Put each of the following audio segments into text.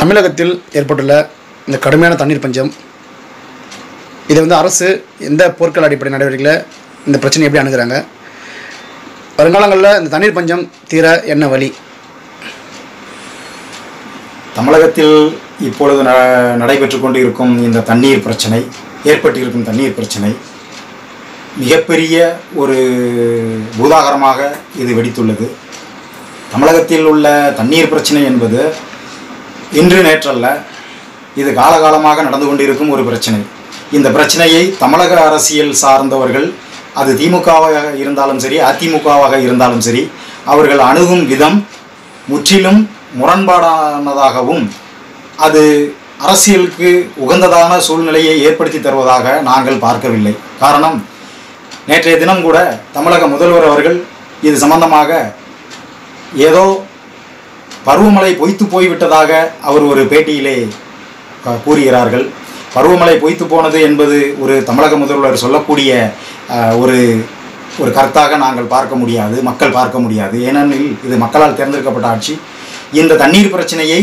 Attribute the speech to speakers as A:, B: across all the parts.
A: தமிழகத்தில் ஏற்பட்டுள்ள இந்த கடுமையான தண்ணீர் பஞ்சம் இதை வந்து அரசு எந்த போர்க்கால அடிப்படை நடவடிக்கையில் இந்த பிரச்சனையை எப்படி அணுகுறாங்க வருங்காலங்களில் இந்த தண்ணீர் பஞ்சம் தீர என்ன வழி
B: தமிழகத்தில் இப்பொழுது ந நடைபெற்று கொண்டு இருக்கும் இந்த தண்ணீர் பிரச்சனை ஏற்பட்டிருக்கும் தண்ணீர் பிரச்சனை மிகப்பெரிய ஒரு பூதாகரமாக இது வெடித்துள்ளது தமிழகத்தில் உள்ள தண்ணீர் பிரச்சனை என்பது இன்று நேற்றல்ல இது காலகாலமாக நடந்து கொண்டிருக்கும் ஒரு பிரச்சனை இந்த பிரச்சனையை தமிழக அரசியல் சார்ந்தவர்கள் அது திமுகவாக இருந்தாலும் சரி அதிமுகவாக இருந்தாலும் சரி அவர்கள் அணுகும் விதம் முற்றிலும் முரண்பாடானதாகவும் அது அரசியலுக்கு உகந்ததான சூழ்நிலையை ஏற்படுத்தி தருவதாக நாங்கள் பார்க்கவில்லை காரணம் நேற்றைய தினம் கூட தமிழக முதல்வர் அவர்கள் இது சம்பந்தமாக ஏதோ பருவமழை பொய்த்து போய்விட்டதாக அவர் ஒரு பேட்டியிலே அஹ், கூறுகிறார்கள் பருவமழை பொய்த்து போனது என்பது ஒரு தமிழக முதல்வர் சொல்லக்கூடிய அஹ், ஒரு ஒரு கருத்தாக நாங்கள் பார்க்க முடியாது மக்கள் பார்க்க முடியாது ஏனெனில் இது மக்களால் தேர்ந்தெடுக்கப்பட்ட ஆட்சி இந்த தண்ணீர் பிரச்சனையை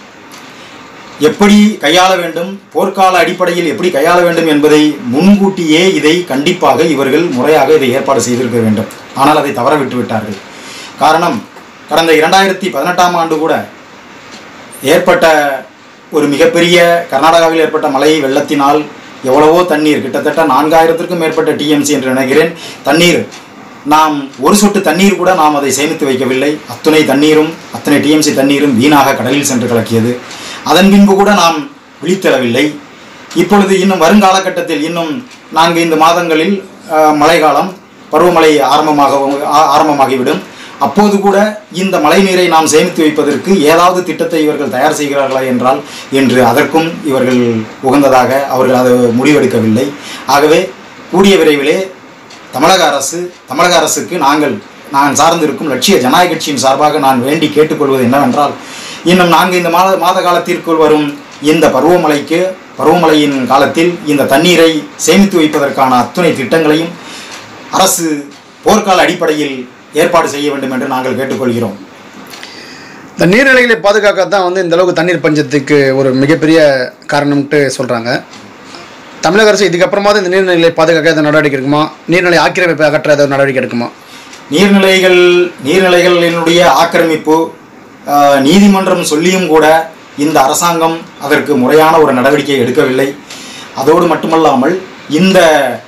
B: எப்படி கையாள வேண்டும் போர்க்கால அடிப்படையில் எப்படி கையாள வேண்டும் என்பதை முன்கூட்டியே இதை கண்டிப்பாக இவர்கள் முறையாக இதை ஏற்பாடு செய்திருக்க வேண்டும் ஆனால் அதை தவற விட்டு விட்டார்கள் காரணம் கடந்த இரண்டாயிரத்தி பதினெட்டாம் ஆண்டு கூட ஏற்பட்ட ஒரு மிகப்பெரிய கர்நாடகாவில் ஏற்பட்ட மழை வெள்ளத்தினால் எவ்வளவோ தண்ணீர் கிட்டத்தட்ட நான்காயிரத்திற்கும் மேற்பட்ட டிஎம்சி என்று நினைக்கிறேன் தண்ணீர் நாம் ஒரு சொட்டு தண்ணீர் கூட நாம் அதை சேமித்து வைக்கவில்லை அத்துணை தண்ணீரும் அத்தனை டிஎம்சி தண்ணீரும் வீணாக கடலில் சென்று கலக்கியது அதன் பின்பு கூட நாம் விழித்தெழவில்லை இப்பொழுது இன்னும் வருங்காலகட்டத்தில் இன்னும் நான்கு ஐந்து மாதங்களில் அஹ், மழைக்காலம் பருவமழை ஆரம்பமாக ஆ- ஆரம்பமாகிவிடும் அப்போது கூட இந்த மழை நீரை நாம் சேமித்து வைப்பதற்கு ஏதாவது திட்டத்தை இவர்கள் தயார் செய்கிறார்களா என்றால் என்று அதற்கும் இவர்கள் உகந்ததாக அவர்கள் அதை முடிவெடுக்கவில்லை ஆகவே கூடிய விரைவிலே தமிழக அரசு தமிழக அரசுக்கு நாங்கள் நான் சார்ந்திருக்கும் லட்சிய ஜனநாயக கட்சியின் சார்பாக நான் வேண்டி கேட்டுக்கொள்வது என்னவென்றால் இன்னும் நான்கு இந்த மாத மாத காலத்திற்குள் வரும் இந்த பருவமழைக்கு பருவமழையின் காலத்தில் இந்த தண்ணீரை சேமித்து வைப்பதற்கான அத்துணை திட்டங்களையும் அரசு போர்க்கால அடிப்படையில் ஏற்பாடு செய்ய வேண்டும் என்று நாங்கள் கேட்டுக்கொள்கிறோம்
A: இந்த நீர்நிலைகளை பாதுகாக்க தான் வந்து இந்த அளவுக்கு தண்ணீர் பஞ்சத்துக்கு ஒரு மிகப்பெரிய காரணம்ட்டு சொல்கிறாங்க தமிழக அரசு இதுக்கப்புறமாவது இந்த நீர்நிலைகளை பாதுகாக்க எதாவது நடவடிக்கை எடுக்குமா நீர்நிலை ஆக்கிரமிப்பை அகற்ற ஏதாவது நடவடிக்கை எடுக்குமா
B: நீர்நிலைகள் நீர்நிலைகளினுடைய ஆக்கிரமிப்பு ஆஹ், நீதிமன்றம் சொல்லியும் கூட இந்த அரசாங்கம் அதற்கு முறையான ஒரு நடவடிக்கை எடுக்கவில்லை அதோடு மட்டுமல்லாமல் இந்த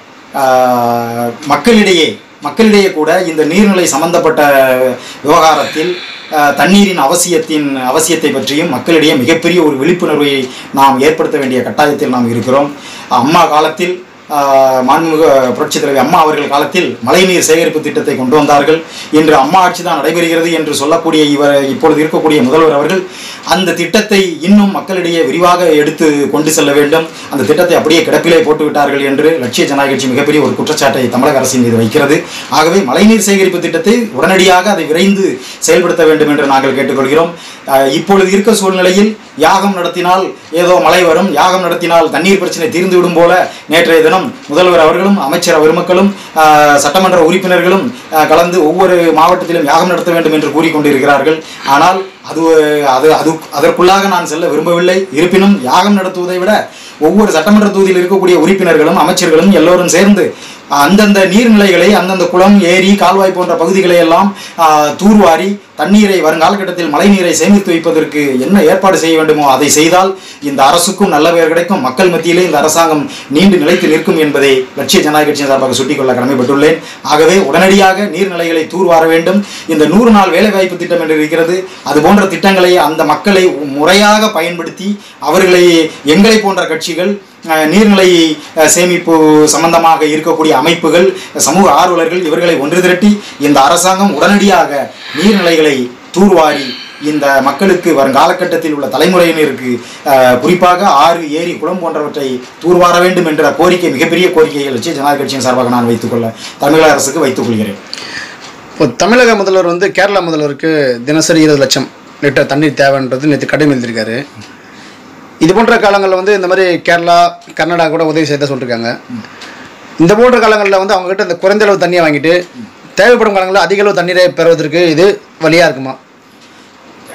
B: ஆஹ், மக்களிடையே மக்களிடையே கூட இந்த நீர்நிலை சம்பந்தப்பட்ட விவகாரத்தில் ஆஹ், தண்ணீரின் அவசியத்தின் அவசியத்தை பற்றியும் மக்களிடையே மிகப்பெரிய ஒரு விழிப்புணர்வை நாம் ஏற்படுத்த வேண்டிய கட்டாயத்தில் நாம் இருக்கிறோம் அம்மா காலத்தில் ஆஹ், மாண்புமிகு புரட்சித் தலைவி அம்மா அவர்கள் காலத்தில் மழைநீர் சேகரிப்பு திட்டத்தை கொண்டு வந்தார்கள் இன்று அம்மா ஆட்சி தான் நடைபெறுகிறது என்று சொல்லக்கூடிய இவர் இப்பொழுது இருக்கக்கூடிய முதல்வர் அவர்கள் அந்த திட்டத்தை இன்னும் மக்களிடையே விரிவாக எடுத்து கொண்டு செல்ல வேண்டும் அந்த திட்டத்தை அப்படியே கிடப்பிலே போட்டு விட்டார்கள் என்று லட்சிய ஜனநாயக கட்சி மிகப்பெரிய ஒரு குற்றச்சாட்டை தமிழக அரசின் மீது வைக்கிறது ஆகவே மழைநீர் சேகரிப்பு திட்டத்தை உடனடியாக அதை விரைந்து செயல்படுத்த வேண்டும் என்று நாங்கள் கேட்டுக்கொள்கிறோம் ஆஹ், இப்பொழுது இருக்க சூழ்நிலையில் யாகம் நடத்தினால் ஏதோ மழை வரும் யாகம் நடத்தினால் தண்ணீர் பிரச்சனை தீர்ந்துவிடும் போல நேற்றைய தினம் முதல்வர் அவர்களும் அமைச்சர் பெருமக்களும் ஆஹ், சட்டமன்ற உறுப்பினர்களும் ஆஹ், கலந்து ஒவ்வொரு மாவட்டத்திலும் யாகம் நடத்த வேண்டும் என்று கூறிக்கொண்டிருக்கிறார்கள் ஆனால் அது அது அது அதற்குள்ளாக நான் செல்ல விரும்பவில்லை இருப்பினும் யாகம் நடத்துவதை விட ஒவ்வொரு சட்டமன்ற தொகுதியில் இருக்கக்கூடிய உறுப்பினர்களும் அமைச்சர்களும் எல்லோரும் சேர்ந்து அந்தந்த நீர்நிலைகளை அந்தந்த குளம் ஏரி கால்வாய் போன்ற பகுதிகளை எல்லாம் ஆஹ், தூர்வாரி தண்ணீரை வருங்காலகட்டத்தில் மழைநீரை சேமித்து வைப்பதற்கு என்ன ஏற்பாடு செய்ய வேண்டுமோ அதை செய்தால் இந்த அரசுக்கும் நல்ல பெயர் கிடைக்கும் மக்கள் மத்தியிலே இந்த அரசாங்கம் நீண்டு நிலைத்து நிற்கும் என்பதை லட்சிய ஜனநாயக கட்சியின் சார்பாக சுட்டிக்கொள்ள கடமைப்பட்டுள்ளேன் ஆகவே உடனடியாக நீர்நிலைகளை தூர்வார வேண்டும் இந்த நூறு நாள் வேலைவாய்ப்பு திட்டம் என்று இருக்கிறது அது போன்ற திட்டங்களை அந்த மக்களை முறையாக பயன்படுத்தி அவர்களை எங்களை போன்ற கட்சிகள் அஹ், நீர்நிலை அஹ், சேமிப்பு சம்பந்தமாக இருக்கக்கூடிய அமைப்புகள் சமூக ஆர்வலர்கள் இவர்களை ஒன்று திரட்டி இந்த அரசாங்கம் உடனடியாக நீர்நிலைகளை தூர்வாரி இந்த மக்களுக்கு வரும் காலகட்டத்தில் உள்ள தலைமுறையினருக்கு அஹ், குறிப்பாக ஆறு ஏரி குளம் போன்றவற்றை தூர்வார வேண்டும் என்ற கோரிக்கை மிகப்பெரிய கோரிக்கையை லட்சிய ஜனநாயக கட்சியின் சார்பாக நான் வைத்துக்கொள்ள தமிழக அரசுக்கு வைத்துக் கொள்கிறேன்
A: இப்போ தமிழக முதல்வர் வந்து கேரளா முதல்வருக்கு தினசரி இருபது லட்சம் லிட்டர் தண்ணீர் தேவைன்றது நேற்று கடிதம் எழுதியிருக்காரு இது போன்ற காலங்களில் வந்து இந்த மாதிரி கேரளா கர்நாடகா கூட உதவி செய்த சொல்லியிருக்காங்க இந்த போன்ற காலங்களில் வந்து அவங்ககிட்ட இந்த குறைந்த அளவு தண்ணியை வாங்கிட்டு தேவைப்படும் காலங்களில் அதிக அளவு தண்ணீரை பெறுவதற்கு இது வழியாக இருக்குமா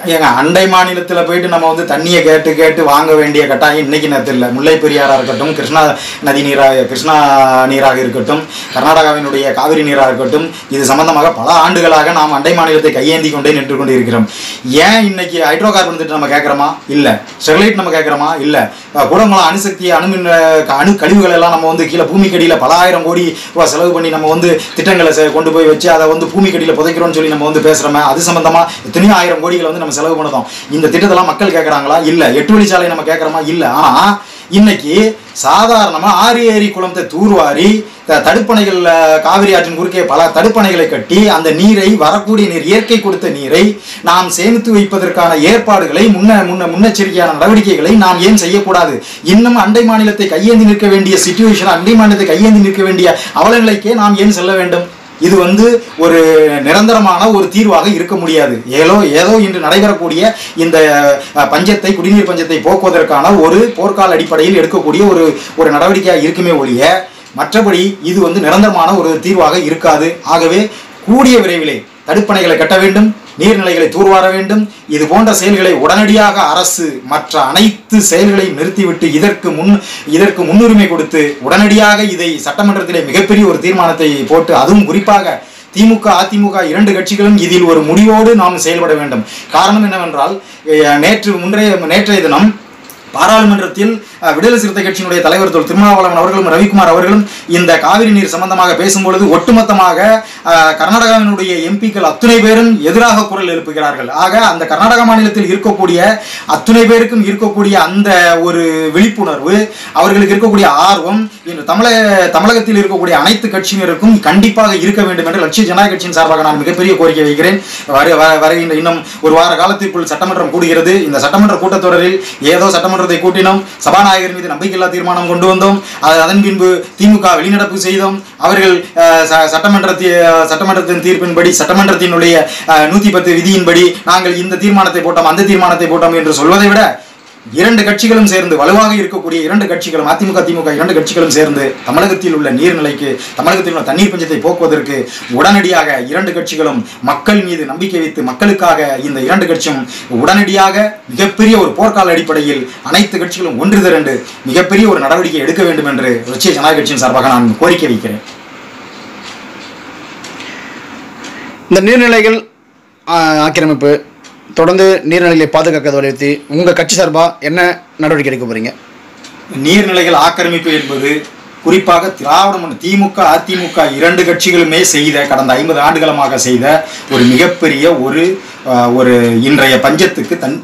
B: ஏங்க அண்டை மாநிலத்தில் போயிட்டு நம்ம வந்து தண்ணியை கேட்டு கேட்டு வாங்க வேண்டிய கட்டாயம் இன்னைக்கு நேரத்தில் இல்லை முல்லை பெரியாறாக இருக்கட்டும் கிருஷ்ணா நதி நீராக கிருஷ்ணா நீராக இருக்கட்டும் கர்நாடகாவினுடைய காவிரி நீராக இருக்கட்டும் இது சம்பந்தமாக பல ஆண்டுகளாக நாம் அண்டை மாநிலத்தை கையேந்தி கொண்டே நின்று கொண்டு இருக்கிறோம் ஏன் இன்னைக்கு ஹைட்ரோ கார்பன் திட்டம் நம்ம கேட்குறோமா இல்லை ஸ்டெர்லைட் நம்ம கேட்குறோமா இல்லை கூடங்குளம் அணுசக்தி அணுமின் அஹ், அணு கழிவுகள் எல்லாம் நம்ம வந்து கீழே பூமிக்கடியில் பல ஆயிரம் கோடி ரூபாய் செலவு பண்ணி நம்ம வந்து திட்டங்களை செ- கொண்டு போய் வச்சு அதை வந்து பூமிக்கடியில் புதைக்கிறோம்னு சொல்லி நம்ம வந்து பேசுகிறோமே அது சம்பந்தமா எத்தனையோ ஆயிரம் கோடிகளை வந்து நம்ம செலவு பண்ணதோம் இந்த திட்டத்தெல்லாம் மக்கள் கேட்குறாங்களா இல்லை எட்டு வழிச்சாலை நம்ம கேட்குறோமா இல்லை ஆனால் இன்னைக்கு சாதாரணமாக ஆறு ஏரி குளத்தை தூர்வாரி த- தடுப்பணைகள் அஹ், காவிரி ஆற்றின் குறுக்கே பல தடுப்பணைகளை கட்டி அந்த நீரை வரக்கூடிய நீர் இயற்கை கொடுத்த நீரை நாம் சேமித்து வைப்பதற்கான ஏற்பாடுகளை முன்ன முன்ன முன்னெச்சரிக்கையான நடவடிக்கைகளை நாம் ஏன் செய்யக்கூடாது இன்னும் அண்டை மாநிலத்தை கையேந்தி நிற்க வேண்டிய சுச்சுவேஷன் அண்டை மாநிலத்தை கையேந்தி நிற்க வேண்டிய அவலநிலைக்கே நாம் ஏன் செல்ல வேண்டும் இது வந்து ஒரு நிரந்தரமான ஒரு தீர்வாக இருக்க முடியாது ஏதோ ஏதோ இன்று நடைபெறக்கூடிய இந்த அஹ், பஞ்சத்தை குடிநீர் பஞ்சத்தை போக்குவதற்கான ஒரு போர்க்கால அடிப்படையில் எடுக்கக்கூடிய ஒரு ஒரு நடவடிக்கையாக இருக்குமே ஒழிய மற்றபடி இது வந்து நிரந்தரமான ஒரு தீர்வாக இருக்காது ஆகவே கூடிய விரைவிலே தடுப்பணைகளை கட்ட வேண்டும் நீர்நிலைகளை தூர்வார வேண்டும் இது போன்ற செயல்களை உடனடியாக அரசு மற்ற அனைத்து செயல்களையும் நிறுத்திவிட்டு இதற்கு முன் இதற்கு முன்னுரிமை கொடுத்து உடனடியாக இதை சட்டமன்றத்திலே மிகப்பெரிய ஒரு தீர்மானத்தை போட்டு அதுவும் குறிப்பாக திமுக அதிமுக இரண்டு கட்சிகளும் இதில் ஒரு முடிவோடு நாம் செயல்பட வேண்டும் காரணம் என்னவென்றால் அஹ், நேற்று முன்றைய நேற்றைய தினம் பாராளுமன்றத்தில் அஹ், விடுதலை சிறுத்தை கட்சியினுடைய தலைவர் திரு திருமாவளவன் அவர்களும் ரவிக்குமார் அவர்களும் இந்த காவிரி நீர் சம்பந்தமாக பேசும்பொழுது ஒட்டுமொத்தமாக அஹ், கர்நாடகாவினுடைய எம்பிக்கள் அத்துணை பேரும் எதிராக குரல் எழுப்புகிறார்கள் ஆக அந்த கர்நாடக மாநிலத்தில் இருக்கக்கூடிய அத்துணை பேருக்கும் இருக்கக்கூடிய அந்த ஒரு விழிப்புணர்வு அவர்களுக்கு இருக்கக்கூடிய ஆர்வம் இன்று தமிழக தமிழகத்தில் இருக்கக்கூடிய அனைத்து கட்சியினருக்கும் கண்டிப்பாக இருக்க வேண்டும் என்று லட்சிய ஜனநாயக கட்சியின் சார்பாக நான் மிகப்பெரிய கோரிக்கை வைக்கிறேன் வரு- வ- வருகின்ற இன்னும் ஒரு வார காலத்திற்குள் சட்டமன்றம் கூடுகிறது இந்த சட்டமன்ற கூட்டத்தொடரில் ஏதோ சட்டமன்றத்தை கூட்டினோம் சபாநாயகர் மீது நம்பிக்கையில்லா தீர்மானம் கொண்டு வந்தோம் அது அதன் பின்பு திமுக வெளிநடப்பு செய்தோம் அவர்கள் அஹ், ச- சட்டமன்றத்தி அஹ், சட்டமன்றத்தின் தீர்ப்பின்படி சட்டமன்றத்தினுடைய அஹ், நூத்தி பத்து விதியின்படி நாங்கள் இந்த தீர்மானத்தை போட்டோம் அந்த தீர்மானத்தை போட்டோம் என்று சொல்வதை விட இரண்டு கட்சிகளும் சேர்ந்து வலுவாக இருக்கக்கூடிய இரண்டு கட்சிகளும் அதிமுக திமுக இரண்டு கட்சிகளும் சேர்ந்து தமிழகத்தில் உள்ள நீர்நிலைக்கு தமிழகத்தில் உள்ள தண்ணீர் பஞ்சத்தை போக்குவதற்கு உடனடியாக இரண்டு கட்சிகளும் மக்கள் மீது நம்பிக்கை வைத்து மக்களுக்காக இந்த இரண்டு கட்சியும் உடனடியாக மிகப்பெரிய ஒரு போர்க்கால அடிப்படையில் அனைத்து கட்சிகளும் ஒன்று திரண்டு மிகப்பெரிய ஒரு நடவடிக்கை எடுக்க வேண்டும் என்று லட்சிய ஜனநாயக கட்சியின் சார்பாக நான் கோரிக்கை வைக்கிறேன்
A: இந்த நீர்நிலைகள் ஆ, ஆக்கிரமிப்பு தொடர்ந்து நீர்நிலைகளை பாதுகாக்க வலியுறுத்தி உங்கள் கட்சி சார்பாக என்ன நடவடிக்கை எடுக்க போகிறீங்க
B: நீர்நிலைகள் ஆக்கிரமிப்பு என்பது குறிப்பாக திராவிட முன்ன- திமுக அதிமுக இரண்டு கட்சிகளுமே செய்த கடந்த ஐம்பது ஆண்டுகளமாக செய்த ஒரு மிகப்பெரிய ஒரு அஹ், ஒரு இன்றைய பஞ்சத்துக்கு தன்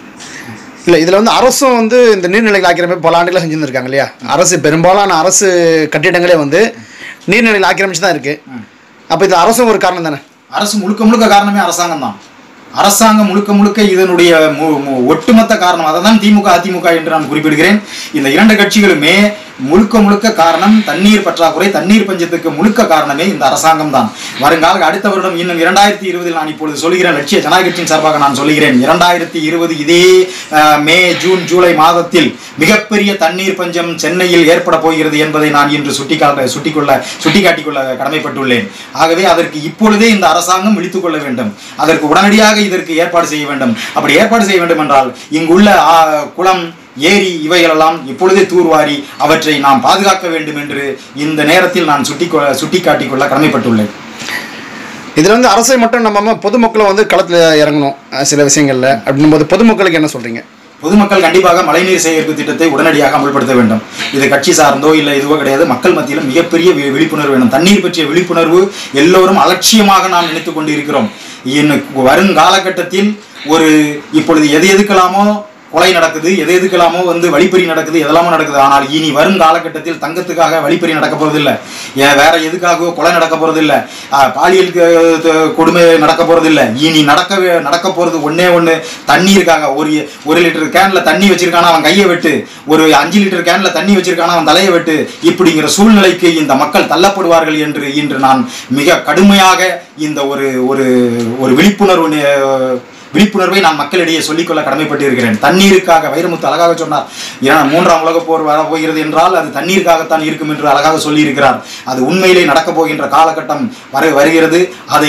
A: இல்லை இதில் வந்து அரசும் வந்து இந்த நீர்நிலைகள் ஆக்கிரமிப்பு பல ஆண்டுகளாக செஞ்சுருக்காங்க இல்லையா அரசு பெரும்பாலான அரசு கட்டிடங்களே வந்து நீர்நிலைகள் ஆக்கிரமிச்சு தான் இருக்குது அப்போ இது அரசும் ஒரு காரணம் தானே
B: அரசு முழுக்க முழுக்க காரணமே அரசாங்கம் தான் அரசாங்கம் முழுக்க முழுக்க இதனுடைய மு- மு- ஒட்டுமொத்த காரணம் அதை தான் திமுக அதிமுக என்று நான் குறிப்பிடுகிறேன் இந்த இரண்டு கட்சிகளுமே முழுக்க முழுக்க காரணம் தண்ணீர் பற்றாக்குறை தண்ணீர் பஞ்சத்துக்கு முழுக்க காரணமே இந்த அரசாங்கம் தான் வருங்கால அடுத்த வருடம் இன்னும் இரண்டாயிரத்தி இருபதில் நான் இப்பொழுது சொல்கிறேன் லட்சிய ஜனநாயக கட்சியின் சார்பாக நான் சொல்கிறேன் இரண்டாயிரத்தி இருபது இதே அஹ், மே ஜூன் ஜூலை மாதத்தில் மிகப்பெரிய தண்ணீர் பஞ்சம் சென்னையில் ஏற்பட போகிறது என்பதை நான் இன்று சுட்டிக்காட்ட சுட்டிக்கொள்ள சுட்டிக்காட்டிக்கொள்ள கடமைப்பட்டுள்ளேன் ஆகவே அதற்கு இப்பொழுதே இந்த அரசாங்கம் விழித்துக் கொள்ள வேண்டும் அதற்கு உடனடியாக இதற்கு ஏற்பாடு செய்ய வேண்டும் அப்படி ஏற்பாடு செய்ய வேண்டும் என்றால் இங்குள்ள ஆ, குளம் ஏரி இவைகளெல்லாம் இப்பொழுதே தூர்வாரி அவற்றை நாம் பாதுகாக்க வேண்டும் என்று இந்த நேரத்தில் நான் சுட்டி சுட்டிக்காட்டிக்கொள்ள கடமைப்பட்டுள்ளேன்
A: இதில் வந்து அரசை மட்டும் நம்ம பொதுமக்களும் வந்து களத்தில் இறங்கணும் அஹ், சில விஷயங்களில் அப்படின்னும்போது பொதுமக்களுக்கு என்ன சொல்கிறீங்க
B: பொதுமக்கள் கண்டிப்பாக மழைநீர் சேகரிப்பு திட்டத்தை உடனடியாக அமல்படுத்த வேண்டும் இது கட்சி சார்ந்தோ இல்லை இதுவோ கிடையாது மக்கள் மத்தியில் மிகப்பெரிய வி- விழிப்புணர்வு வேணும் தண்ணீர் பற்றிய விழிப்புணர்வு எல்லோரும் அலட்சியமாக நாம் நினைத்து கொண்டு இருக்கிறோம் இன்னும் வருங்காலகட்டத்தில் ஒரு இப்பொழுது எது எதுக்கெல்லாமோ கொலை நடக்குது எது எதுக்கெல்லாமோ வந்து வழிப்பறி நடக்குது எதெல்லாமோ நடக்குது ஆனால் இனி வரும் காலகட்டத்தில் தங்கத்துக்காக வழிப்பறி நடக்க போறதில்ல ஏன் வேற எதுக்காகவோ கொலை நடக்க போறதில்ல ஆஹ், பாலியல் க- த- கொடுமை நடக்க போறதில்ல இனி நடக்க வே- நடக்க போறது ஒண்ணே ஒண்ணு தண்ணீருக்காக ஒரு ஒரு லிட்டர் கேன்ல தண்ணி வச்சிருக்கானா அவன் கையை வெட்டு ஒரு அஞ்சு லிட்டர் கேன்ல தண்ணி வச்சிருக்கானா அவன் தலையை வெட்டு இப்படிங்கிற சூழ்நிலைக்கு இந்த மக்கள் தள்ளப்படுவார்கள் என்று இன்று நான் மிக கடுமையாக இந்த ஒரு ஒரு ஒரு விழிப்புணர்வு நி- விழிப்புணர்வை நான் மக்களிடையே சொல்லிக்கொள்ள கடமைப்பட்டு இருக்கிறேன் தண்ணீருக்காக வைரமுத்து அழகாக சொன்னார் ஏன்னா மூன்றாம் உலகப் போர் வரப்போகிறது என்றால் அது தண்ணீருக்காகத்தான் இருக்கும் என்று அழகாக சொல்லியிருக்கிறார் அது உண்மையிலே நடக்கப் போகின்ற காலகட்டம் வர வருகிறது அதை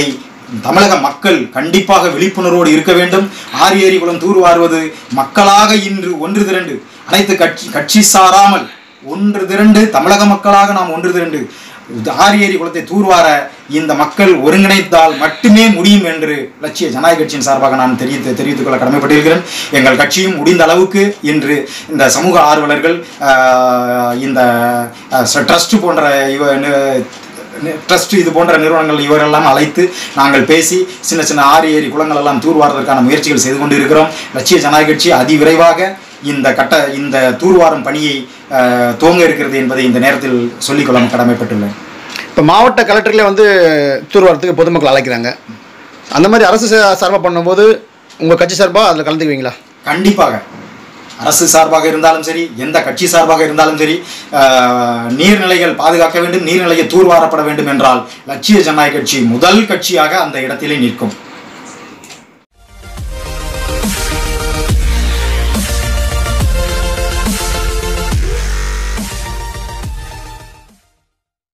B: தமிழக மக்கள் கண்டிப்பாக விழிப்புணர்வோடு இருக்க வேண்டும் ஆரியேரி குளம் தூர்வாருவது மக்களாக இன்று ஒன்று திரண்டு அனைத்து கட்சி கட்சி சாராமல் ஒன்று திரண்டு தமிழக மக்களாக நாம் ஒன்று திரண்டு ஆரியேரி குளத்தை தூர்வார இந்த மக்கள் ஒருங்கிணைத்தால் மட்டுமே முடியும் என்று லட்சிய ஜனநாயக கட்சியின் சார்பாக நான் தெரிவித்து தெரிவித்துக் கொள்ள கடமைப்பட்டிருக்கிறேன் எங்கள் கட்சியும் முடிந்த அளவுக்கு இன்று இந்த சமூக ஆர்வலர்கள் ஆஹ், இந்த ட்ரஸ்ட் போன்ற இவ நி- ட்ரஸ்ட் இது போன்ற நிறுவனங்கள் இவரெல்லாம் அழைத்து நாங்கள் பேசி சின்ன சின்ன ஆறு ஏரி குளங்கள் எல்லாம் தூர்வாரதற்கான முயற்சிகள் செய்து கொண்டு இருக்கிறோம் லட்சிய ஜனநாயக கட்சி அதிவிரைவாக இந்த கட்ட இந்த தூர்வாரும் பணியை ஆஹ், துவங்க இருக்கிறது என்பதை இந்த நேரத்தில் சொல்லிக்கொள்ள கடமைப்பட்டுள்ளேன்
A: இப்போ மாவட்ட கலெக்டர்லேயே வந்து தூர்வாரத்துக்கு பொதுமக்கள் அழைக்கிறாங்க அந்த மாதிரி அரசு சா- சார்பா பண்ணும்போது உங்கள் கட்சி சார்பாக அதில் கலந்துக்குவீங்களா
B: கண்டிப்பாக அரசு சார்பாக இருந்தாலும் சரி எந்த கட்சி சார்பாக இருந்தாலும் சரி ஆஹ், நீர்நிலைகள் பாதுகாக்க வேண்டும் நீர்நிலையை தூர்வாரப்பட வேண்டும் என்றால் லட்சிய ஜனநாயக கட்சி முதல் கட்சியாக அந்த இடத்திலே நிற்கும்